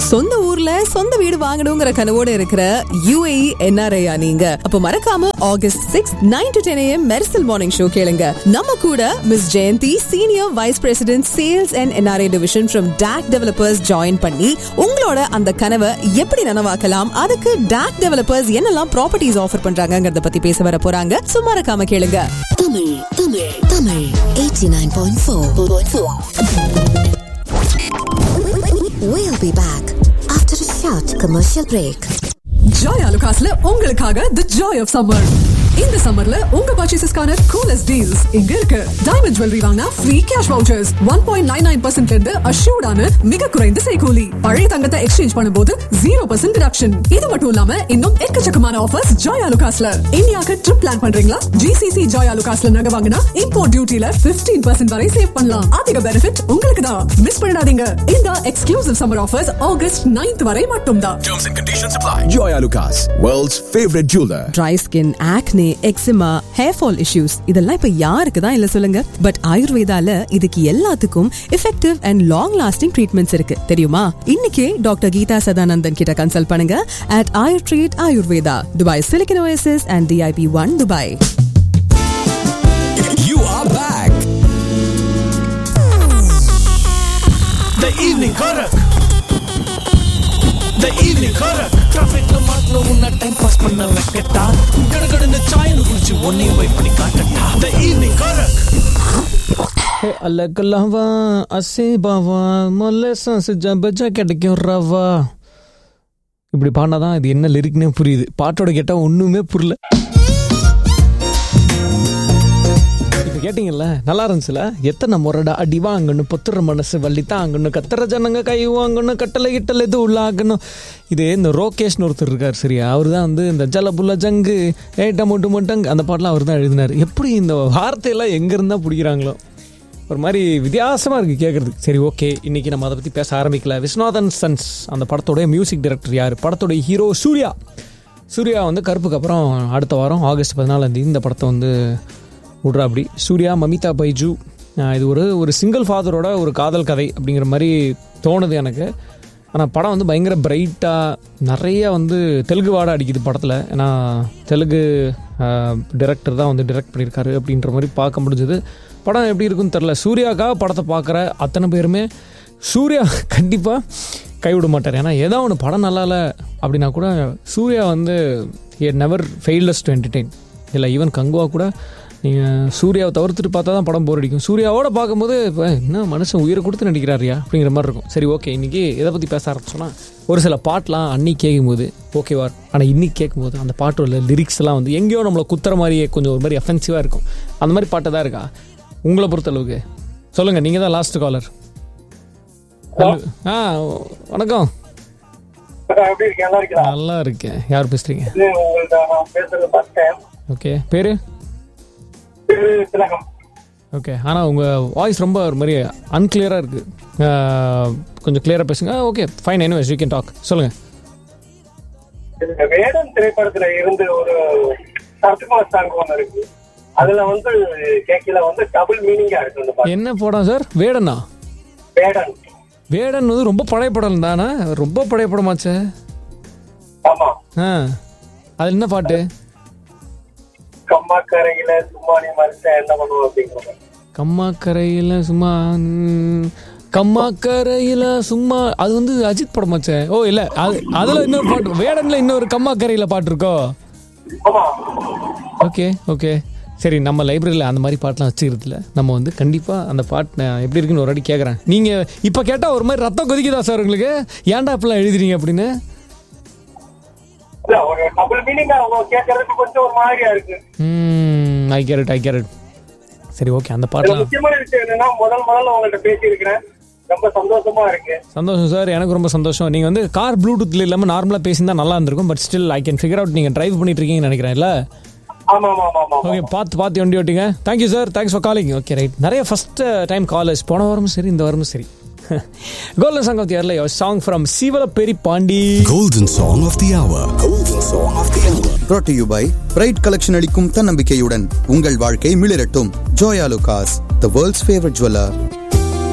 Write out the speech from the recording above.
சொந்த ஊர்ல சொந்த வீடு வாங்கணுங்கிற கனவோட இருக்கிற யுஏஇ என்ஆர்ஐயா நீங்க அப்ப மறக்காம August six nine to ten AM Mersal morning show கேளுங்க நம்ம கூட miss Jayanthi senior vice president sales and NRI division from DAC developers join பண்ணி உங்களோட அந்த கனவை எப்படி நனவாக்கலாம் அதுக்கு டாக் டெவலப்பர்ஸ் என்னெல்லாம் ப்ராப்பர்ட்டிஸ் ஆஃபர் பண்றாங்கங்கறத பத்தி பேச வர போறாங்க So மறக்காம கேளுங்க Tamil, Tamil, Tamil. 89.4. We'll be back after a short commercial break. Joy அலுகாஸ்ல உங்களுக்காக தி ஜாய் ஆஃப் சம்மர் இந்த சம்மர்ல உங்க பர்ச்சேசஸ்க்கான கூலஸ்ட் டீல்ஸ் இங்க இருக்கு டைமண்ட் ஜுவல்லரி வாங்கினா free cash vouchers one point nine nine percent இருந்து அஷ்யூர்டான மிக குறைந்த செய்கூலி பழைய தங்கத்தை எக்ஸ்சேஞ்ச் பண்ணும்போது ஜீரோ பர்சன்ட் டிடக்ஷன் இது மட்டும் இல்லாம இன்னும் எக்கச்சக்கமான ஆஃபர்ஸ் ஜாய் அலுகாஸ்ல இந்தியாவுக்கு ட்ரிப் பிளான் பண்றீங்களா ஜிசிசி ஜாய் அலுகாஸ்ல நகை வாங்கினா இம்போர்ட் டியூட்டில பிப்டீன் பர்சன்ட் வரை சேவ் பண்ணலாம் அதிக பெனிஃபிட் உங்களுக்கு தான் மிஸ் பண்ணிடாதீங்க இந்த exclusive summer offers August 9th வரை மட்டும்தான் Terms and conditions apply. Joy Lucas, world's favorite jeweler. Dry skin acne eczema hair fall issues இதெல்லாம் இப்ப யாருக்கு தான் இல்ல சொல்லுங்க பட் ஆயுர்வேதால இதுக்கு எல்லாத்துக்கும் effective and long lasting treatments இருக்கு தெரியுமா இன்னைக்கே டாக்டர் கீதா சதானந்தன் கிட்ட கன்சல்ட் பண்ணுங்க at Ayur treat Ayurveda Dubai silicon oasis and DIP one Dubai You are back. The evening karak. The evening karak. Trafficல மாட்டின உன்னை டைம் பாஸ் பண்ண வைக்கட்டா கடகடன்னு சாயல் குடிச்சு உன்னையும் வெயிட் பண்ணி காட்டட்டா The evening karak. अलग लहवा असे बाவா மொல்ல சாஸ் ஜபஜா கிடைக்கும் ரவா இப்படி பாடினாதான் இது என்ன லிரிக்னே புரியுது பாட்டோட கேட்டா ஒண்ணுமே புரியல இப்போ கேட்டிங்கல்ல நல்லா இருந்துச்சுல எத்தனை முரடா அடி வாங்கணும் பொத்துற மனசு வள்ளி தாங்கணும் கத்துற ஜனங்க கை வாங்கணும் கட்டளை கிட்டல இது உள்ளாகணும் இது இந்த ரோகேஷ்னு ஒருத்தர் இருக்கார் சரியா அவர் தான் வந்து இந்த ஜலபுல்ல ஜங்கு ஏட்ட மொட்டு மொட்டங் அந்த பாட்டெலாம் அவர் தான் எழுதினார் எப்படி இந்த வார்த்தையெல்லாம் எங்கேருந்தா பிடிக்கிறாங்களோ ஒரு மாதிரி வித்தியாசமாக இருக்குது கேட்குறதுக்கு சரி ஓகே இன்றைக்கி நம்ம அதை பற்றி பேச ஆரம்பிக்கல விஸ்வநாதன் சன்ஸ் அந்த படத்தோடைய மியூசிக் டைரக்டர் யார் படத்தோடைய ஹீரோ சூர்யா சூர்யா வந்து கருப்புக்கு அப்புறம் அடுத்த வாரம் ஆகஸ்ட் பதினாலாம் தேதி இந்த படத்தை வந்து விட்றா அப்படி சூர்யா மமிதா பைஜு ஆஹ் இது ஒரு ஒரு சிங்கிள் ஃபாதரோட ஒரு காதல் கதை அப்படிங்கிற மாதிரி தோணுது எனக்கு ஆனால் படம் வந்து பயங்கர பிரைட்டாக நிறைய வந்து தெலுங்கு வாடை அடிக்குது படத்தில் ஏன்னா தெலுங்கு டிரெக்டர் தான் வந்து டிரெக்ட் பண்ணியிருக்காரு அப்படின்ற மாதிரி பார்க்க முடிஞ்சது படம் எப்படி இருக்குன்னு தெரில சூர்யாக்காக படத்தை பார்க்குற அத்தனை பேருமே சூர்யா கண்டிப்பாக கைவிட மாட்டார் ஏன்னா ஏதோ ஒன்று படம் நல்லா இல்லை அப்படின்னா கூட சூர்யா வந்து a never fails to entertain இல்லை ஈவன் கங்குவா கூட நீங்கள் சூர்யாவை தவிர்த்துட்டு பார்த்தா தான் படம் போர் அடிக்கும் சூர்யாவோட பார்க்கும்போது இப்போ என்ன மனுஷன் உயிரை கொடுத்து நடிக்கிறாரியா அப்படிங்கிற மாதிரி இருக்கும் சரி ஓகே இன்றைக்கி எதை பற்றி பேச ஆரம்பிச்சோன்னா ஒரு சில பாட்டெலாம் அன்னைக்கு கேட்கும்போது ஓகேவா ஆனால் இன்னைக்கு கேட்கும்போது அந்த பாட்டோட லிரிக்ஸ் எல்லாம் வந்து எங்கேயோ நம்மளை குத்துற மாதிரியே கொஞ்சம் ஒரு மாதிரி அஃபென்சிவாக இருக்கும் அந்த மாதிரி பாட்டு தான் இருக்கா உங்களை பொறுத்தளவுக்கு சொல்லுங்கள் நீங்கள் தான் லாஸ்ட் காலர் ஆ வணக்கம் எப்படி இருக்கு நல்லா இருக்கா நல்லா இருக்கேன் யார் பேசுகிறீங்க இது உங்கள்ட்ட நான் பேசுறது ஃபர்ஸ்ட் டைம் ஓகே பேர் பேரு திலகம் ஓகே ஆனால் உங்கள் வாய்ஸ் ரொம்ப ஒரு மாதிரி அன்கிளியராக இருக்குது கொஞ்சம் கிளியராக பேசுங்க okay fine anyways you can talk சொல்லுங்கள் இந்த வேடன் திரைப்படத்துல இருந்து ஒரு சரத்குமார் சாங் ஒன்று இருக்கு அதுல வந்து கேட்கல வந்து டபுள் மீனிங்கா இருக்கு அந்த பாட்டு என்ன படம் சார் வேடனா வேடன் வேடன் வந்து ரொம்ப பழைய படம் தானே ரொம்ப பழைய படமாச்சே ஆமா ஆ அது என்ன பாட்டு கம்மாக்கரையில சும்மா நீ மறுத்த என்ன பண்ணுவோம் அப்படிங்கிற கம்மாக்கரையில் சும்மா ம், கம்மாக்கரையில் சும்மா அது வந்து அஜித் படமாச்சே ஓ இல்லை அது அதில் இன்னொரு பாட்டு வேடனில் இன்னொரு கம்மாக்கரையில் பாட்டு இருக்கோ ஆமா ஓகே ஓகே சரி நம்ம லைப்ரரியில் அந்த மாதிரி பாட்டெலாம் வச்சுக்கிறதுல நம்ம வந்து கண்டிப்பாக அந்த பாட்டு நான் எப்படி இருக்குன்னு ஒரு வாட்டி கேட்குறேன் நீங்கள் இப்போ கேட்டால் ஒரு மாதிரி ரத்தம் கொதிக்குதா சார் உங்களுக்கு ஏன்டா இப்பெல்லாம் எழுதுறீங்க அப்படின்னு இல்ல ஒரு டபுள் மீனிங்கா அவங்க கேட்கறதுக்கு கொஞ்சம் ஒரு மாதிரியா இருக்கு ஐ கேரட் ஐ கேரட் சரி ஓகே அந்த இதுல பாட்டெலாம் முக்கியமான விஷயம் என்னன்னா முதல் முதல்ல உங்கள்ட்ட பேசியிருக்கிறேன் ரொம்ப சந்தோஷமா இருக்கு சந்தோஷம் சார் எனக்கு ரொம்ப சந்தோஷம் நீங்கள் வந்து கார் ப்ளூடூத்தில் இல்லாமல் நார்மலாக பேசியிருந்தா நல்லா இருந்திருக்கும் but still I can figure out நீங்கள் டிரைவ் பண்ணிட்டு இருக்கீங்கன்னு நினைக்கிறேன் இல்லை ஆமா ஆமா ஆமா ஆமா ஓகே பார்த்து பார்த்து வண்டி ஓட்டிங்க thank you sir thanks for calling okay right நிறைய ஃபர்ஸ்ட் டைம் காலேஜ் போன வாரமும் சரி இந்த வாரமும் சரி கோல்டன் சாங் ஆஃப் தி இயர்ல song from Seevalaperi Pandi Golden song of the hour. Golden song of the hour. brought to you by bright collection அளிக்கும் தன்னம்பிக்கையுடன் உங்கள் வாழ்க்கை மிளிரட்டும் Joyalukkas the world's favourite jeweller